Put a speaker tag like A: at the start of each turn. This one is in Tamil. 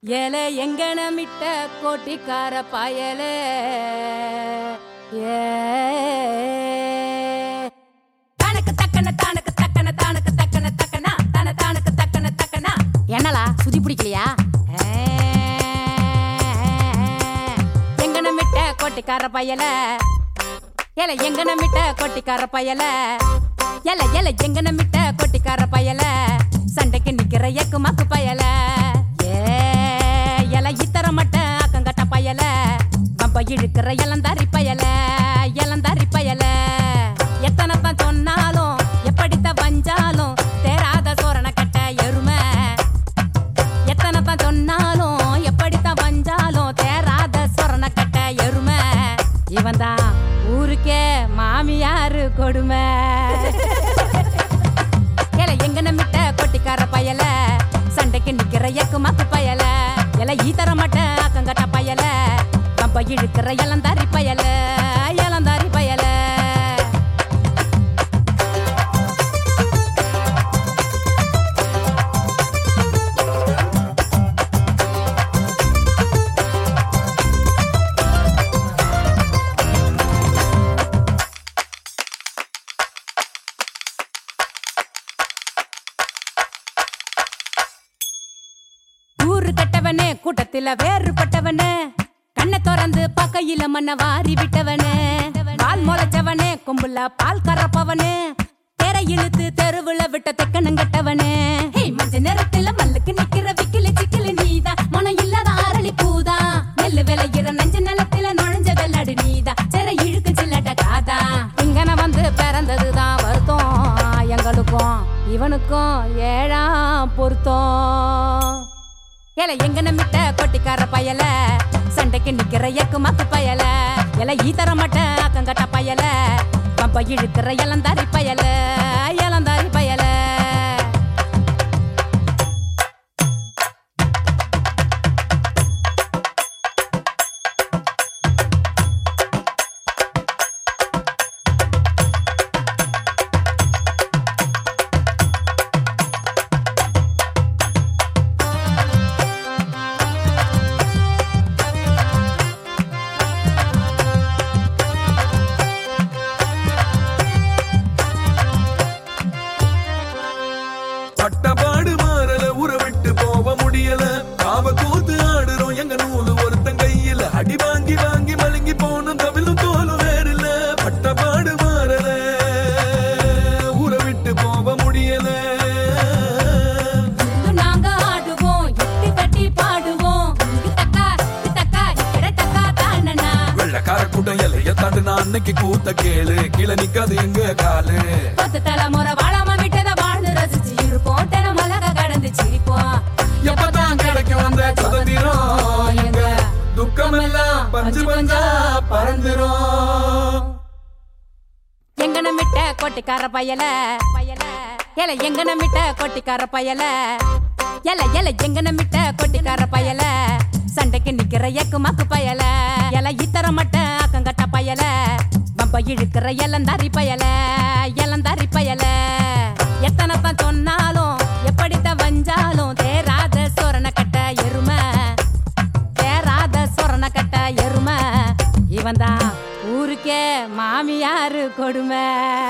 A: ஏலே எங்கனமிட்ட கோட்டிக்கார பயலே ஏ தானக்கு தக்கன தானக்கு தக்கன தானக்கு தக்கன தக்கனா தான தானக்கு தக்கன தக்கனா
B: என்னலா சுதி பிடிக்கலையா
A: எங்கனமிட்ட கோட்டிக்கார பயல ஏல எங்கனமிட்ட கோட்டிக்கார பயல ஏல ஏல எங்கனமிட்ட கோட்டிக்கார பயல சண்டைக்கு நிக்கிற எக்கு மக்கு பயல ஏ ஏல இத்தர மட்ட அக்கங்கட்ட பயல பம்ப இழுக்கிற இளந்தாரி பயல இளந்தாரி பயல எத்தனை தான் சொன்னாலும் எப்படித்த வஞ்சாலும் தேராத சோரண கட்ட எருமை எத்தனை தான் சொன்னாலும் எப்படித்தான் வஞ்சாலும் தேராத சொரண கட்ட எருமை இவன் தான் ஊருக்கே மாமியாரு கொடுமை ஏல எங்க நம்பிட்ட கொட்டிக்கார பயல சண்டைக்கு நிக்கிற எக்கு மக்கு பயல எல ஈத்தர மட்ட அக்கங்கட்ட பயல கம்ப இழுக்கிற இளந்தாரி பயல இளந்தாரி பயல ஊரு கட்டவனே கூட்டத்துல வேறுபட்டவனே கண்ணை திறந்து பக்கையில மண்ண வாரி விட்டவனே பால் முளைச்சவனே கொம்புல பால் கறப்பவனே தெர இழுத்து தெருவுல விட்ட தெக்கனங்கட்டவனே மஞ்ச நேரத்துல மல்லுக்கு நிக்கிற விக்கில சிக்கல நீதான் மனம் இல்லாத அரளி பூதா நெல்லு விளையிற நஞ்ச நிலத்துல நுழைஞ்ச வெள்ளாடு நீதா செர இழுக்கு சில்லட்ட காதா இங்கன வந்து பிறந்ததுதான் வருத்தம் எங்களுக்கும் இவனுக்கும் ஏழாம் பொருத்தம் ஏல எங்க நம்பிட்ட கொட்டிக்கார பயல சண்டைக்கு நிக்கிற எக்கு மக்கு பயல எல ஈத்தர மட்ட அக்கங்கட்ட பயல பம்ப இழுக்கிற இளந்தாரி பயல இளந்தாரி பயல
C: பட்டபாடு மாறல உற விட்டு போக முடியல காவ கூத்து ஆடுறோம் எங்க நூலு ஒருத்தன் கையில அடி வாங்கி வாங்கி மழுங்கி போனும் தவிலும் தோலும் வேறில்ல பட்டபாடு மாறல உற விட்டு போக முடியல
A: நாங்க ஆடுவோம் எட்டு கட்டி பாடுவோம் இத்தக்கா இத்தக்கா இக்கடத்தக்கா தானனா
C: வெள்ளக்கார கூட்டம் எல்லைய தாண்டு அன்னைக்கு கூத்த கேளு கீழே நிக்காது எங்க காலு
A: பத்து தலைமுறை வாழாம விட்டத வாழ்ந்து ரசிச்சு இருப்போம் தினம் மலக கடந்து சிரிப்போம்
C: எப்பதான் கிடைக்கும் அந்த சுதந்திரம் எங்க துக்கம் எல்லாம் பஞ்சு பஞ்சா பறந்துரும்
A: எங்க நம்பிட்ட கொட்டிக்கார பயல பயல ஏல எங்க நம்பிட்ட கொட்டிக்கார பயல எல எல எங்க நம்பிட்ட கொட்டிக்கார பயல சண்டைக்கு நிக்கிற எக்கு மக்கு பயல எல இத்தர மட்ட அக்கங்கட்ட பயல பம்ப இழுக்கிற இளந்தாரி பயல இளந்தாரி பயல எத்தனை தான் சொன்னாலும் எப்படித்த வஞ்சாலும் தேராத சோரண கட்ட எருமை தேராத சொரண கட்ட எருமை இவன் தான் ஊருக்கே மாமியாரு கொடுமை